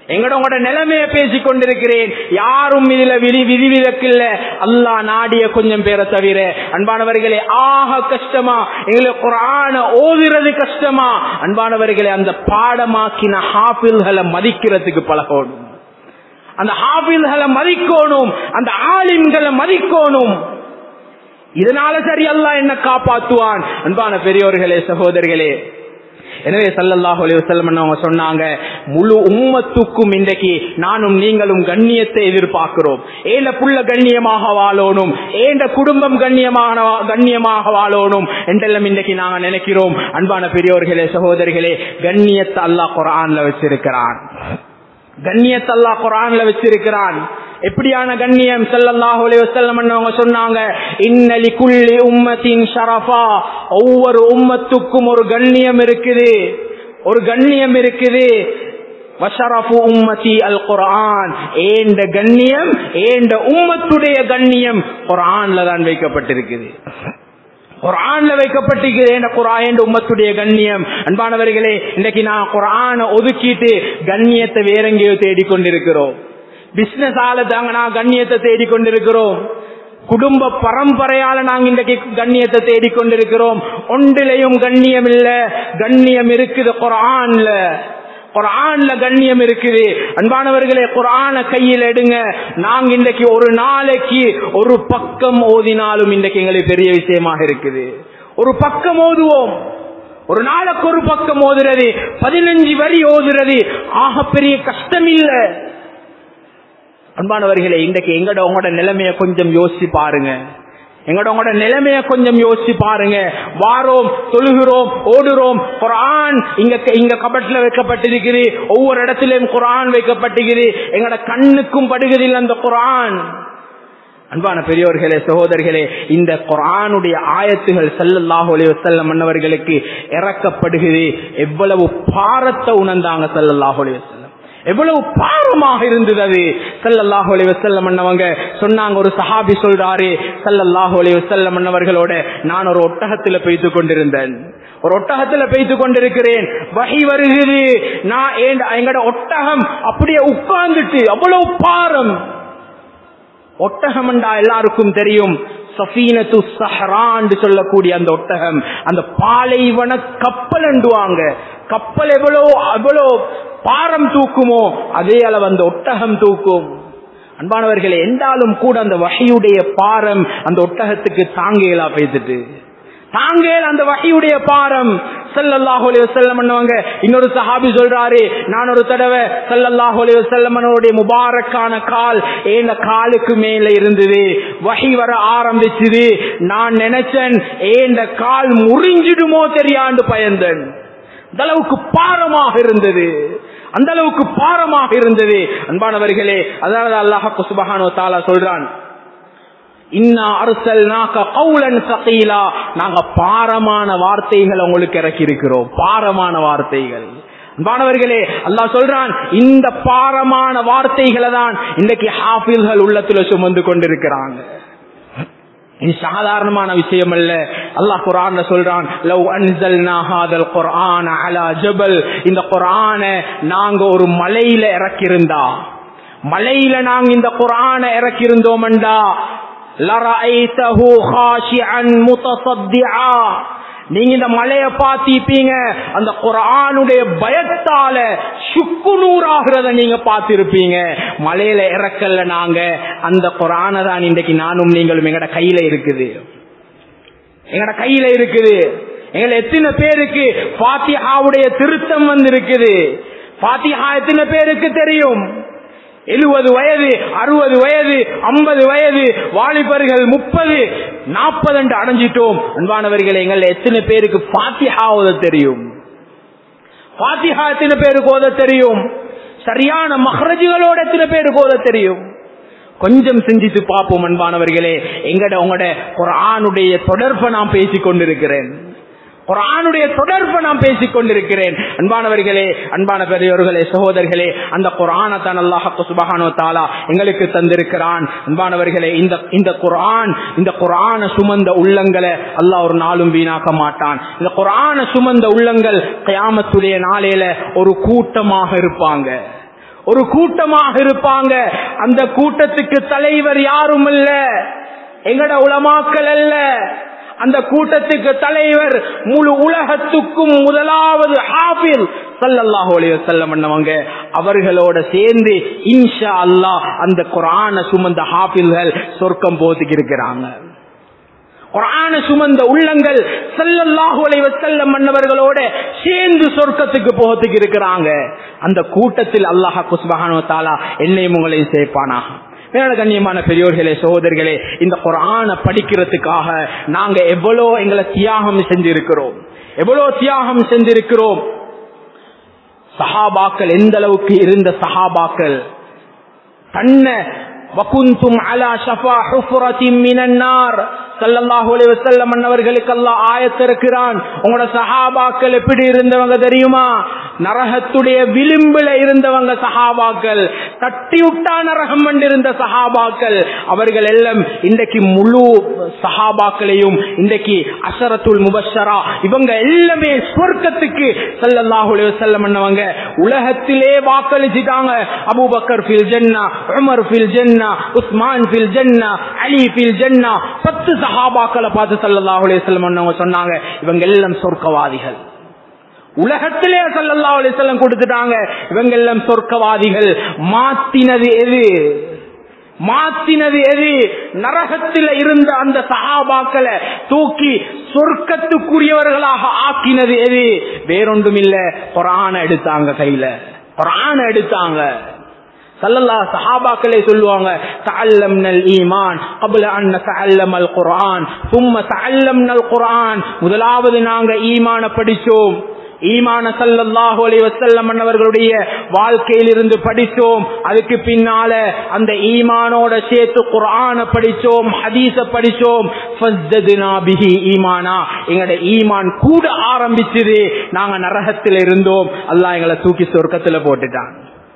எங்கட உங்களோட நிலைமைய பேசிக் கொண்டிருக்கிறேன் யாரும் இதுல விதி விதிவிலக்கு இல்ல அல்லா நாடிய கொஞ்சம் பேரை தவிர அன்பானவர்களே ஆக கஷ்டமா எங்களுக்கு குரான ஓதுறது கஷ்டமா அன்பானவர்களே அந்த பாடமாக்கின ஹாபில்களை மதிக்கிறதுக்கு பழகணும் அந்த ஹாபில்களை மதிக்கணும் அந்த ஆலிம்களை மதிக்கணும் இதனால சரி அல்லா என்ன காப்பாத்துவான் அன்பான பெரியோர்களே சகோதரர்களே எனவே சல்லல்லாஹு அலைஹி வஸல்லம் அவங்க சொன்னாங்க முழு உம்மத்துக்கும் இன்றைக்கு நானும் நீங்களும் கண்ணியத்தை எதிர்பார்க்கிறோம் ஏண்ட புள்ள கண்ணியமாக வாழணும் ஏண்ட குடும்பம் கண்ணியமான கண்ணியமாக வாழணும் என்றெல்லாம் இன்றைக்கு நாங்க நினைக்கிறோம் அன்பான பெரியோர்களே சகோதரிகளே கண்ணியத்தை அல்லாஹ் குரான்ல வச்சிருக்கிறான் கண்ணியத்தை அல்லாஹ் குரான்ல வச்சிருக்கிறான் எப்படியான கண்ணியம் ஸல்லல்லாஹு அலைஹி வஸல்லம் அவங்க சொன்னாங்க இன்னலி குல்லி உம்மத்தின் ஷரஃபா ஒவ்வொரு உம்மத்துக்கும் ஒரு கண்ணியம் இருக்குது ஒரு கண்ணியம் இருக்குது வஷரஃபு உம்மதி அல் குர்ஆன் ஏண்ட கண்ணியம் ஏண்ட உம்மத்துடைய கண்ணியம் குர்ஆன்ல தான் வைக்கப்பட்டிருக்குது குரான்ல வைக்கப்பட்டிருக்கிறேன் குரான் உம்மத்துடைய கண்ணியம் அன்பானவர்களே இன்னைக்கு நான் குரான ஒதுக்கிட்டு கண்ணியத்தை வேற எங்கேயோ தேடிக்கொண்டிருக்கிறோம் பிசினஸ் ஆல தாங்க நான் கண்ணியத்தை தேடிக்கொண்டிருக்கிறோம் குடும்ப பரம்பரையால நாங்க இன்றைக்கு கண்ணியத்தை தேடிக்கொண்டிருக்கிறோம் ஒன்றிலையும் கண்ணியம் இல்ல கண்ணியம் இருக்குது குரான்ல குரான்ல கண்ணியம் இருக்குது அன்பானவர்களே குரான கையில் எடுங்க நாங்க இன்றைக்கு ஒரு நாளைக்கு ஒரு பக்கம் ஓதினாலும் இன்றைக்கு எங்களுக்கு பெரிய விஷயமாக இருக்குது ஒரு பக்கம் ஓதுவோம் ஒரு நாளைக்கு ஒரு பக்கம் ஓதுறது பதினஞ்சு வரி ஓதுறது ஆக பெரிய கஷ்டம் இல்ல அன்பானவர்களே இன்றைக்கு எங்கட உங்களோட நிலைமைய கொஞ்சம் யோசிச்சு பாருங்க எங்களோட உங்களோட நிலைமைய கொஞ்சம் யோசிச்சு பாருங்க வாரோம் தொழுகிறோம் ஓடுறோம் குரான் இங்க இங்க கபட்ல வைக்கப்பட்டிருக்குது ஒவ்வொரு இடத்திலும் குரான் வைக்கப்பட்டிருக்குது எங்களோட கண்ணுக்கும் படுகிறதில் அந்த குரான் அன்பான பெரியோர்களே சகோதரர்களே இந்த குரானுடைய ஆயத்துகள் சல்லல்லாஹு அலைஹி வஸல்லம் மன்னவர்களுக்கு இறக்கப்படுகிறது எவ்வளவு பாரத்தை உணர்ந்தாங்க சல்லல்லாஹு அலைஹி வஸல்லம் எவ்வளவு பாரமாக இருந்தது அது சல்லல்லாஹு அலைஹி வஸல்லம் அண்ணவங்க சொன்னாங்க ஒரு சஹாபி சொல்றாரு சல்லல்லாஹு அலைஹி வஸல்லம் அண்ணவர்களோட நான் ஒரு ஒட்டகத்துல பெய்து கொண்டிருந்தேன் ஒரு ஒட்டகத்துல பெய்து கொண்டிருக்கிறேன் வகை வருகிறது நான் எங்கட ஒட்டகம் அப்படியே உட்கார்ந்துட்டு அவ்வளவு பாரம் ஒட்டகம் என்றா எல்லாருக்கும் தெரியும் சஃபீனத்து சஹரான் சொல்லக்கூடிய அந்த ஒட்டகம் அந்த பாலைவன கப்பல் என்றுவாங்க கப்பல் எவ்வளோ எவ்வளோ பாரம் தூக்குமோ அதே அளவு அந்த ஒட்டகம் தூக்கும் அன்பானவர்களே எந்தாலும் கூட அந்த வகையுடைய பாரம் அந்த ஒட்டகத்துக்கு தாங்கேலா பேசிட்டு தாங்கேல் அந்த வகையுடைய பாரம் சல்லல்லாஹு அலைஹி வஸல்லம் பண்ணுவாங்க இன்னொரு சஹாபி சொல்றாரு நான் ஒரு தடவை சல்லல்லாஹு அலைஹி வஸல்லமனுடைய முபாரக்கான கால் ஏன காலுக்கு மேல இருந்தது வகை வர ஆரம்பிச்சது நான் நினைச்சேன் ஏந்த கால் முறிஞ்சிடுமோ தெரியாண்டு பயந்தேன் அந்த அளவுக்கு பாரமாக இருந்தது அந்த அளவுக்கு பாரமாக இருந்தது அன்பானவர்களே அதனால அல்லாஹ் சுபஹானோ தாலா சொல்றான் நாங்க பாரமான வார்த்தைகள் உங்களுக்கு இறக்கி இருக்கிறோம் பாரமான வார்த்தைகள் மாணவர்களே அல்லாஹ் சொல்றான் இந்த பாரமான வார்த்தைகளை தான் இன்னைக்கு ஹாஃபில்கள் உள்ளத்துல சுமந்து கொண்டிருக்கிறாங்க இது சாதாரணமான விஷயம் அல்ல அல்லாஹ் குரான் சொல்றான் லவ் அன்சல்னா ஹாதல் குர்ஆன அலா ஜபல் இந்த குர்ஆன நாங்க ஒரு மலையில இறக்கியிருந்தா மலையில நாங்க இந்த குர்ஆன இறக்கியிருந்தோம்டா لرأيته خاشعا متصدعا நீங்க இந்த மலைய பாத்திப்பீங்க அந்த குரானுடைய பயத்தால சுக்கு நூறாகிறத நீங்க பார்த்திருப்பீங்க மலையில இறக்கல்ல நாங்க அந்த குரான தான் இன்றைக்கு நானும் நீங்களும் எங்கட கையில இருக்குது எங்கட கையில இருக்குது எங்களை எத்தனை பேருக்கு பாத்தியாவுடைய திருத்தம் வந்து இருக்குது பாத்தியா எத்தனை பேருக்கு தெரியும் எழுபது வயது அறுபது வயது ஐம்பது வயது வாலிபர்கள் முப்பது நாற்பது என்று அடைஞ்சிட்டோம் அன்பானவர்கள் எங்கள் எத்தனை பேருக்கு பாத்தியா ஓத தெரியும் பாத்தியா எத்தனை பேருக்கு ஓத தெரியும் சரியான மஹரஜுகளோட எத்தனை பேருக்கு ஓத தெரியும் கொஞ்சம் சிந்தித்து பார்ப்போம் அன்பானவர்களே எங்கட உங்களோட ஒரு ஆணுடைய தொடர்பை நான் பேசிக் கொண்டிருக்கிறேன் ஒரு ஆணுடைய தொடர்பை நான் பேசிக் கொண்டிருக்கிறேன் அன்பானவர்களே அன்பான பெரியவர்களே சகோதரர்களே அந்த குரானத்தான் அல்லாஹு சுபஹானோ தாலா எங்களுக்கு தந்திருக்கிறான் அன்பானவர்களே இந்த இந்த குரான் இந்த குரான சுமந்த உள்ளங்களை அல்லாஹ் ஒரு நாளும் வீணாக்க மாட்டான் இந்த குரான சுமந்த உள்ளங்கள் கயாமத்துடைய நாளையில ஒரு கூட்டமாக இருப்பாங்க ஒரு கூட்டமாக இருப்பாங்க அந்த கூட்டத்துக்கு தலைவர் யாரும் இல்ல எங்கட உலமாக்கள் அல்ல அந்த கூட்டத்துக்கு தலைவர் முழு உலகத்துக்கும் முதலாவது ஹாஃபில் சல்லல்லாஹு அலைஹி வஸல்லம் பண்ணவங்க அவர்களோட சேர்ந்து இன்ஷா அல்லாஹ் அந்த குர்ஆனை சுமந்த ஹாஃபில்கள் சொர்க்கம் போத்துக்கு இருக்கிறாங்க குரான சுமந்த உள்ளங்கள் செல்லல்லாஹு அலைஹி வஸல்லம் மன்னவர்களோட சேர்ந்து சொர்க்கத்துக்கு போகிறதுக்கு இருக்கிறாங்க அந்த கூட்டத்தில் அல்லாஹ் சுப்ஹானஹு வ தஆலா என்னையும் உங்களையும் சேர்ப்பானாக மேல கண்ணியமான பெரியோர்களே சகோதரர்களே இந்த குரான படிக்கிறதுக்காக நாங்க எவ்வளோ எங்களை தியாகம் செஞ்சிருக்கிறோம் எவ்வளோ தியாகம் செஞ்சிருக்கிறோம் சஹாபாக்கள் எந்த அளவுக்கு இருந்த சஹாபாக்கள் தன்னை வகுந்தும் அலா ஷஃபா ஹுஃபுரத்தின் மினன் நார் ஸல்லல்லாஹு அலைஹி வஸல்லம் அன்னவர்களுக்கு அல்லாஹ் ஆயத்திருக்கிறான் உங்களோட சஹாபாக்கள் எப்படி இருந்தவங்க தெரியுமா நரகத்துடைய விளிம்புல இருந்தவங்க சஹாபாக்கள் தட்டி விட்டா நரகம் இருந்த சஹாபாக்கள் அவர்கள் எல்லாம் இன்றைக்கு முழு சஹாபாக்களையும் இன்றைக்கு அசரத்துல் முபஷரா இவங்க எல்லாமே சொர்க்கத்துக்கு ஸல்லல்லாஹு அலைஹி வஸல்லம் அன்னவங்க உலகத்திலே வாக்களிச்சிட்டாங்க அபூபக்கர் ஃபில் ஜன்னா உமர் ஃபில் ஜன்னா உஸ்மான் ஃபில் ஜன்னா அலி ஃபில் ஜன்னா பத்து சஹாபாக்களை பார்த்து ஸல்லல்லாஹு அலைஹி வஸல்லம் அன்னவங்க சொன்னாங்க இவங்க எல்லாம் சொர்க்கவாதிகள் உலகத்திலே சல்லல்லா அலிசல்லம் கொடுத்துட்டாங்க இவங்க எல்லாம் சொர்க்கவாதிகள் மாத்தினது எது மாத்தினது எது நரகத்தில் இருந்த அந்த சகாபாக்களை தூக்கி சொர்க்கத்துக்குரியவர்களாக ஆக்கினது எது வேறொன்றும் இல்ல குரான எடுத்தாங்க கையில குரான எடுத்தாங்க சல்லல்லா சஹாபாக்களே சொல்லுவாங்க தஅல்லம்னல் ஈமான் قبل ان نتعلم القرآن ثم تعلمنا القرآن முதலாவது நாங்க ஈமான படிச்சோம் ஈமான சல்லல்லாஹு அலைஹி வஸல்லம் அவர்களுடைய வாழ்க்கையில் இருந்து படிச்சோம் அதுக்கு பின்னால அந்த ஈமானோட சேர்த்து குர்ஆன படிச்சோம் ஹதீஸ படிச்சோம் ஃபஸ்ததுனா பிஹி ஈமானா எங்கட ஈமான் கூட ஆரம்பிச்சது நாங்க நரகத்தில் இருந்தோம் அல்லாஹ் எங்களை தூக்கி சொர்க்கத்துல போட்டுட்டான்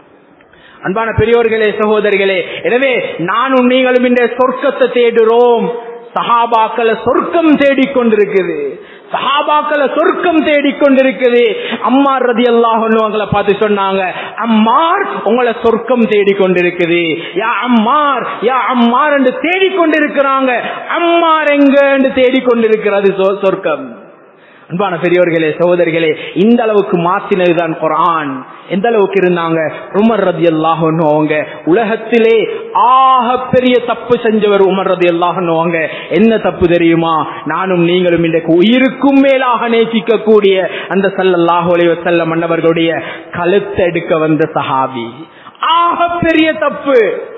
அன்பான பெரியோர்களே சகோதரிகளே எனவே நானும் நீங்களும் இந்த சொர்க்கத்தை தேடுறோம் சஹாபாக்களை சொர்க்கம் தேடிக்கொண்டிருக்குது சஹாபாக்களை சொர்க்கம் தேடிக்கொண்டிருக்குது அம்மார் ரதி அல்லாஹங்களை பார்த்து சொன்னாங்க அம்மார் உங்களை சொர்க்கம் தேடிக்கொண்டிருக்குது யா அம்மார் யா அம்மார் என்று தேடிக்கொண்டிருக்கிறாங்க அம்மார் எங்க என்று தேடிக்கொண்டிருக்கிறது சொ- சொர்க்கம் அன்பான பெரியோர்களே சகோதரிகளே இந்த அளவுக்கு மாத்தினதுதான் குரான் எந்த அளவுக்கு இருந்தாங்க உமர் ரதி அல்லாஹன்னு அவங்க உலகத்திலே ஆக பெரிய தப்பு செஞ்சவர் உமர் ரதி அல்லாஹன்னு அவங்க என்ன தப்பு தெரியுமா நானும் நீங்களும் இன்றைக்கு உயிருக்கும் மேலாக நேசிக்க கூடிய அந்த சல்லல்லாஹு அலைஹி வஸல்லம் மன்னவர்களுடைய கழுத்தை எடுக்க வந்த சஹாபி ஆக பெரிய தப்பு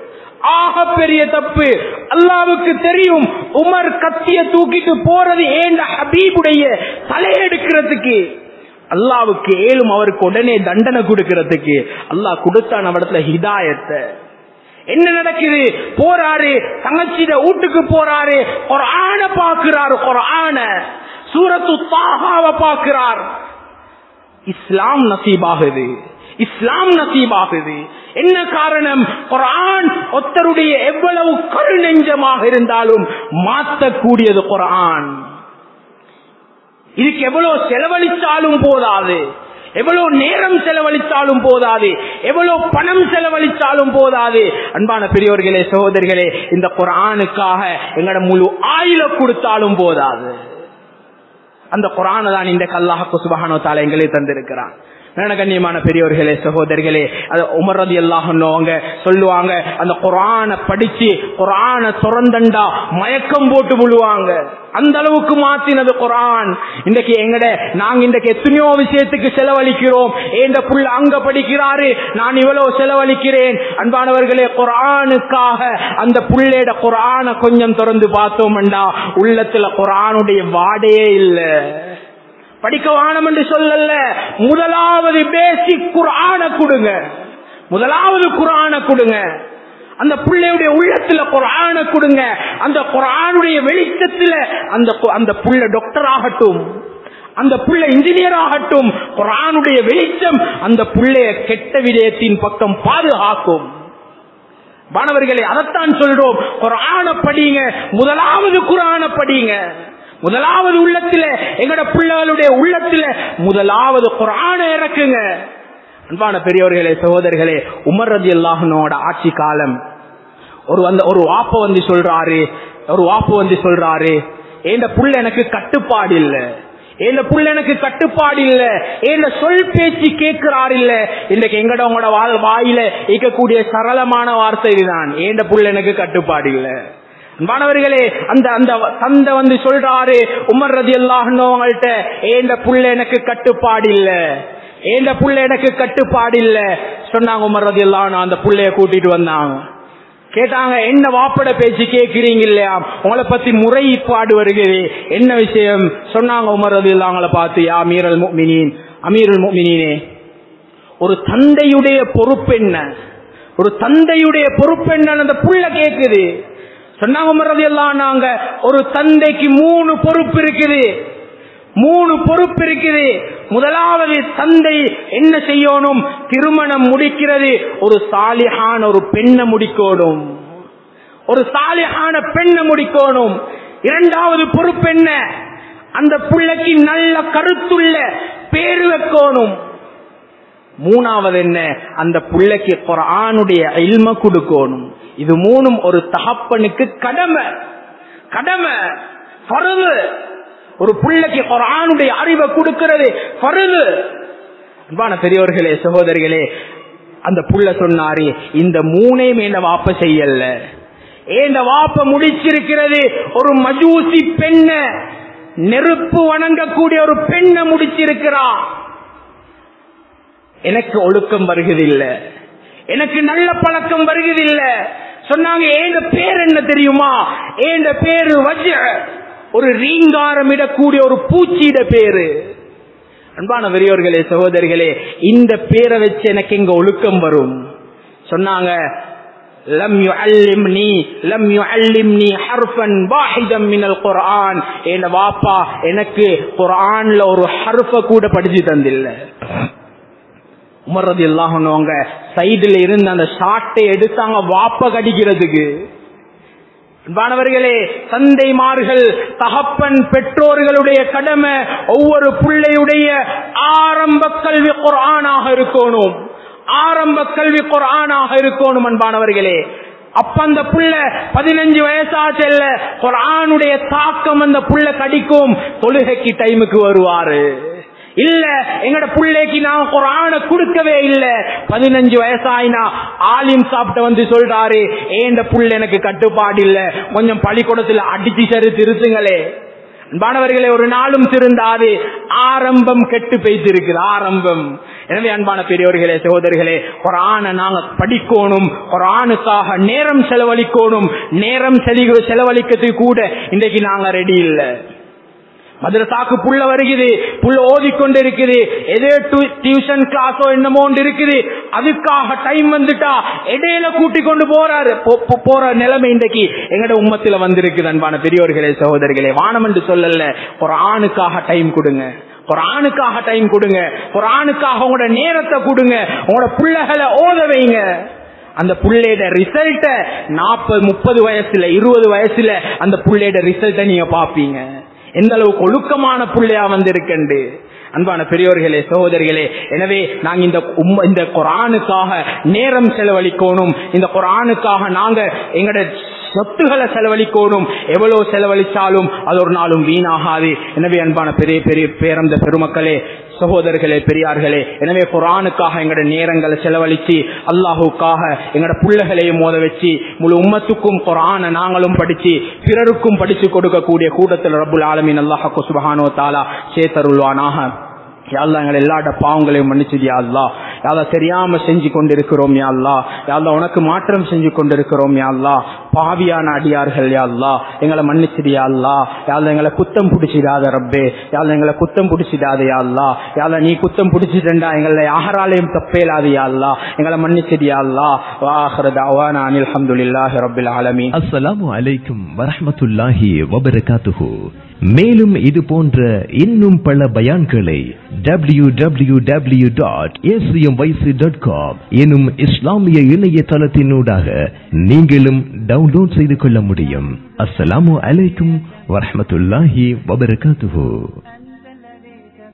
ஆக பெரிய தப்பு அல்லாவுக்கு தெரியும் உமர் கத்திய தூக்கிட்டு போறது ஏண்ட ஹபீபுடைய தலையெடுக்கிறதுக்கு அல்லாவுக்கு ஏழும் அவருக்கு உடனே தண்டனை கொடுக்கிறதுக்கு அல்லாஹ் கொடுத்தான் அவடத்துல ஹிதாயத்தை என்ன நடக்குது போறாரு தங்கச்சிட வீட்டுக்கு போறாரு ஒரு ஆண பாக்குறாரு ஒரு ஆண சூரத்து தாகாவ பாக்குறார் இஸ்லாம் நசீபாகுது இஸ்லாம் நசீபாகுது என்ன காரணம் குரான் ஒத்தருடைய எவ்வளவு கருநெஞ்சமாக இருந்தாலும் மாற்றக்கூடியது குரான் இதுக்கு எவ்வளவு செலவழித்தாலும் போதாது எவ்வளவு நேரம் செலவழித்தாலும் போதாது எவ்வளவு பணம் செலவழித்தாலும் போதாது அன்பான பெரியோர்களே சகோதரிகளே இந்த குரானுக்காக எங்கட முழு ஆயுள கொடுத்தாலும் போதாது அந்த குரானை தான் இந்த கல்லாஹு சுபஹானோ தால எங்களே தந்திருக்கிறான் கண்ணியமான பெரியவர்களே சகோதரிகளே அது உமர்றது எல்லாங்க சொல்லுவாங்க அந்த குரான படிச்சு குரான துறந்தண்டா மயக்கம் போட்டு விழுவாங்க அந்த அளவுக்கு மாத்தினது குரான் இன்றைக்கு எங்கட நாங்க இன்றைக்கு எத்தனையோ விஷயத்துக்கு செலவழிக்கிறோம் ஏண்ட புள்ள அங்க படிக்கிறாரு நான் இவ்வளவு செலவழிக்கிறேன் அன்பானவர்களே குரானுக்காக அந்த புள்ளையோட குரான கொஞ்சம் திறந்து பார்த்தோம்டா உள்ளத்துல குரானுடைய வாடையே இல்லை படிக்க வானம் என்று சொல்லல முதலாவது பேசிக் குரான கொடுங்க முதலாவது குரான கொடுங்க அந்த பிள்ளையுடைய உள்ளத்துல குரான கொடுங்க அந்த குரானுடைய வெளிச்சத்துல அந்த கு- அந்த புள்ள டாக்டர் ஆகட்டும் அந்த புள்ள இன்ஜினியர் ஆகட்டும் குரானுடைய வெளிச்சம் அந்த புள்ளைய கெட்ட விடயத்தின் பக்கம் பாதுகாக்கும் மாணவர்களே அதைத்தான் சொல்றோம் குரான படிங்க முதலாவது குரான படிங்க முதலாவது உள்ளத்துல எங்கட பிள்ளைகளுடைய உள்ளத்துல முதலாவது குரான இறக்குங்க அன்பான பெரியவர்களே சகோதரர்களே உமர் ரதி அல்லாஹனோட ஆட்சி காலம் ஒரு வந்த ஒரு வாப்ப வந்து சொல்றாரு ஒரு வாப்ப வந்து சொல்றாரு இந்த புள்ள எனக்கு கட்டுப்பாடு இல்ல இந்த புள்ள எனக்கு கட்டுப்பாடு இல்ல இந்த சொல் பேச்சு கேட்கிறார் இல்ல இன்னைக்கு எங்கட உங்களோட வாழ் வாயில இருக்கக்கூடிய சரளமான வார்த்தை இதுதான் ஏந்த புள்ள எனக்கு கட்டுப்பாடு இல்ல மாணவர்களே அந்த அந்த தந்தை வந்து சொல்றாரு உமர் ரதி அல்லாஹ்கிட்ட ஏந்த புள்ள எனக்கு கட்டுப்பாடு இல்ல ஏந்த புள்ள எனக்கு கட்டுப்பாடு இல்ல சொன்னாங்க உமர் ரதி அல்லாஹ் அந்த புள்ளைய கூட்டிட்டு வந்தாங்க கேட்டாங்க என்ன வாப்பட பேச்சு கேட்கிறீங்க இல்லையா உங்களை பத்தி முறைப்பாடு வருகிறது என்ன விஷயம் சொன்னாங்க உமர் ரதி அல்லாஹ்களை பார்த்து யா அமீரல் முஃமினீன் அமீருல் முஃமினீனே ஒரு தந்தையுடைய பொறுப்பு என்ன ஒரு தந்தையுடைய பொறுப்பு என்ன அந்த புள்ள கேக்குது சொன்னாங்க உமர் ரலியல்லாஹு நாங்க ஒரு தந்தைக்கு மூணு பொறுப்பு இருக்குது மூணு பொறுப்பு இருக்குது முதலாவது தந்தை என்ன செய்யணும் திருமணம் முடிக்கிறது ஒரு சாலிஹான ஒரு பெண்ணை முடிக்கணும் ஒரு சாலிஹான பெண்ணை முடிக்கணும் இரண்டாவது பொறுப்பு என்ன அந்த பிள்ளைக்கு நல்ல கருத்துள்ள பேரு வைக்கணும் மூணாவது என்ன அந்த பிள்ளைக்கு குரானுடைய இல்ம கொடுக்கணும் இது மூணும் ஒரு தகப்பனுக்கு கடமை கடமை பருது ஒரு பிள்ளைக்கு குரானுடைய அறிவை கொடுக்கிறது பருது அன்பான பெரியவர்களே சகோதரிகளே அந்த புள்ள சொன்னாரு இந்த மூணையும் என்ன வாப்ப செய்யல ஏந்த வாப்ப முடிச்சிருக்கிறது ஒரு மஜூசி பெண்ண நெருப்பு வணங்கக்கூடிய ஒரு பெண்ணை முடிச்சிருக்கிறா எனக்கு ஒழுக்கம் வருகிறதில்லை எனக்கு நல்ல பழக்கம் வருகிறதில்லை சொன்னாங்க ஏந்த பேர் என்ன தெரியுமா ஏந்த பேரு வஜ ஒரு ரீங்காரம் இடக்கூடிய ஒரு பூச்சியிட பேரு அன்பான பெரியவர்களே சகோதரிகளே இந்த பேரை வச்சு எனக்கு எங்க ஒழுக்கம் வரும் சொன்னாங்க லம் யுஅல்லிம்னி லம் யுஅல்லிம்னி ஹர்ஃபன் வாஹிதம் மினல் குர்ஆன் என் வாப்பா எனக்கு குர்ஆன்ல ஒரு ஹர்ஃப கூட படிச்சு தந்தில்ல உமர்றது எல்லாம் சைடுல இருந்து அந்த ஷாட்டை எடுத்தாங்க வாப்ப கடிக்கிறதுக்கு அன்பானவர்களே தந்தைமார்கள் தகப்பன் பெற்றோர்களுடைய கடமை ஒவ்வொரு பிள்ளையுடைய ஆரம்ப கல்வி குரானாக இருக்கணும் ஆரம்ப கல்வி குரானாக இருக்கணும் அன்பானவர்களே அப்ப அந்த புள்ள பதினஞ்சு வயசா செல்ல குரானுடைய தாக்கம் அந்த புள்ள கடிக்கும் தொழுகைக்கு டைமுக்கு வருவாரு இல்ல எங்கட பிள்ளைக்கு நான் குரான கொடுக்கவே இல்ல பதினஞ்சு வயசாயினா ஆலிம் சாப்பிட்ட வந்து சொல்றாரு ஏந்த புள்ள எனக்கு கட்டுப்பாடு இல்ல கொஞ்சம் பள்ளிக்கூடத்துல அடிச்சு சரி திருத்துங்களே அன்பானவர்களே ஒரு நாளும் திருந்தாது ஆரம்பம் கெட்டு பெய்திருக்குது ஆரம்பம் எனவே அன்பான பெரியவர்களே சகோதரிகளே குரான நாங்க படிக்கணும் குரானுக்காக நேரம் செலவழிக்கணும் நேரம் செலவழிக்கிறதுக்கு கூட இன்றைக்கு நாங்க ரெடி இல்லை மதுரசாக்கு புள்ள வருகிறது புள்ள ஓதிக்கொண்டு இருக்குது எதே டியூஷன் கிளாஸோ என்னமோ இருக்குது அதுக்காக டைம் வந்துட்டா இடையில கூட்டி கொண்டு போறாரு போற நிலைமை இன்றைக்கு எங்கட உம்மத்துல வந்திருக்குது அன்பான பெரியவர்களே சகோதரிகளே வானம் என்று சொல்லல ஒரு ஆணுக்காக டைம் கொடுங்க ஒரு ஆணுக்காக டைம் கொடுங்க ஒரு ஆணுக்காக உங்களோட நேரத்தை கொடுங்க உங்களோட பிள்ளைகளை ஓத வைங்க அந்த புள்ளையோட ரிசல்ட்ட நாற்பது முப்பது வயசுல இருபது வயசுல அந்த புள்ளையோட ரிசல்ட்ட நீங்க பாப்பீங்க எந்த அளவுக்கு ஒழுக்கமான பிள்ளையா வந்திருக்கண்டு அன்பான பெரியோர்களே சகோதரிகளே எனவே நாங்க இந்த இந்த குரானுக்காக நேரம் செலவழிக்கணும் இந்த குரானுக்காக நாங்க எங்கட சொத்துகளை செலவழிக்கணும் எவ்வளவு செலவழிச்சாலும் அது ஒரு நாளும் வீணாகாது எனவே அன்பான பெரிய பெரிய பேரந்த பெருமக்களே சகோதரர்களே பெரியார்களே எனவே குரானுக்காக எங்கட நேரங்களை செலவழிச்சு அல்லாஹுக்காக எங்கட பிள்ளைகளையும் மோத வச்சு முழு உம்மத்துக்கும் குரான நாங்களும் படிச்சு பிறருக்கும் படிச்சு கொடுக்கக்கூடிய கூட்டத்தில் ரபுல் ஆலமின் அல்லாஹு சுபஹானோ தாலா சேத்தருள்வானாக யாழ்லா எங்களை எல்லாட பாவங்களையும் மன்னிச்சுது யாழ்லா யாழ்லா தெரியாம செஞ்சு கொண்டிருக்கிறோம் யாழ்லா யாழ்லா உனக்கு மாற்றம் செஞ்சு கொண்டிருக்கிறோம் யாழ்லா பாவியான அடியார்கள் யாழ்லா எங்களை மன்னிச்சிடு யாழ்லா யாழ்லா எங்களை குத்தம் பிடிச்சிடாத ரப்பே யாழ்லா எங்களை குத்தம் பிடிச்சிடாத யாழ்லா யாழ்லா நீ குத்தம் பிடிச்சிட்டா எங்களை யாராலையும் தப்பேலாது யாழ்லா எங்களை மன்னிச்சிடு யாழ்லா வாஹரத் அவானா அனில் அஹமதுல்லாஹி ரபில் ஆலமீன் அஸ்ஸலாமு அலைக்கும் வரஹ்மத்துல்லாஹி வபரகாத்துஹு மேலும் இது போன்ற இன்னும் பல பயான்களை W W W dot dot com எனும் இஸ்லாமிய இணையதளத்தினூடாக நீங்களும் டவுன்லோட் செய்து கொள்ள முடியும் அஸ்ஸலாமு அலைக்கும் வரஹ்மத்துல்லாஹி வபரகாத்துஹு